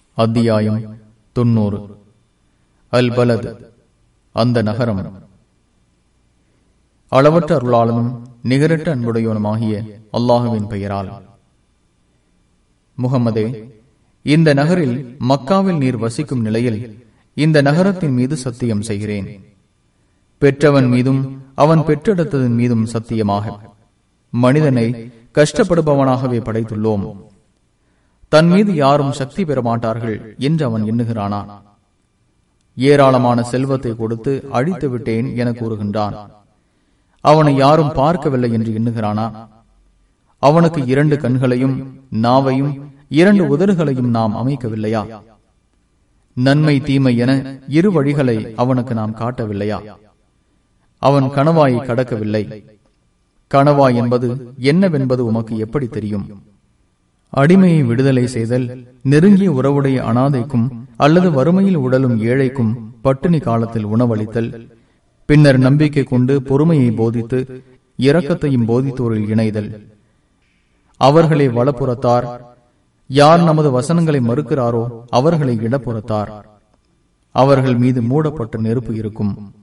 அத்தியாயம் தொன்னூறு அல் பலத் அந்த நகரம் அளவற்ற அருளாளனும் நிகரற்ற அன்புடையவனுமாகிய அல்லாஹுவின் பெயரால் முகமதே இந்த நகரில் மக்காவில் நீர் வசிக்கும் நிலையில் இந்த நகரத்தின் மீது சத்தியம் செய்கிறேன் பெற்றவன் மீதும் அவன் பெற்றெடுத்ததன் மீதும் சத்தியமாக மனிதனை கஷ்டப்படுபவனாகவே படைத்துள்ளோம் தன் மீது யாரும் சக்தி பெற மாட்டார்கள் என்று அவன் எண்ணுகிறானா ஏராளமான செல்வத்தை கொடுத்து அழித்து விட்டேன் என கூறுகின்றான் அவனை யாரும் பார்க்கவில்லை என்று எண்ணுகிறானா அவனுக்கு இரண்டு கண்களையும் நாவையும் இரண்டு உதடுகளையும் நாம் அமைக்கவில்லையா நன்மை தீமை என இரு வழிகளை அவனுக்கு நாம் காட்டவில்லையா அவன் கணவாயை கடக்கவில்லை கணவாய் என்பது என்னவென்பது உமக்கு எப்படி தெரியும் அடிமையை விடுதலை செய்தல் நெருங்கிய உறவுடைய அனாதைக்கும் அல்லது வறுமையில் உடலும் ஏழைக்கும் பட்டினி காலத்தில் உணவளித்தல் பின்னர் நம்பிக்கை கொண்டு பொறுமையை போதித்து இரக்கத்தையும் போதித்தோரில் இணைதல் அவர்களை வலப்புறத்தார் யார் நமது வசனங்களை மறுக்கிறாரோ அவர்களை இடப்புறத்தார் அவர்கள் மீது மூடப்பட்ட நெருப்பு இருக்கும்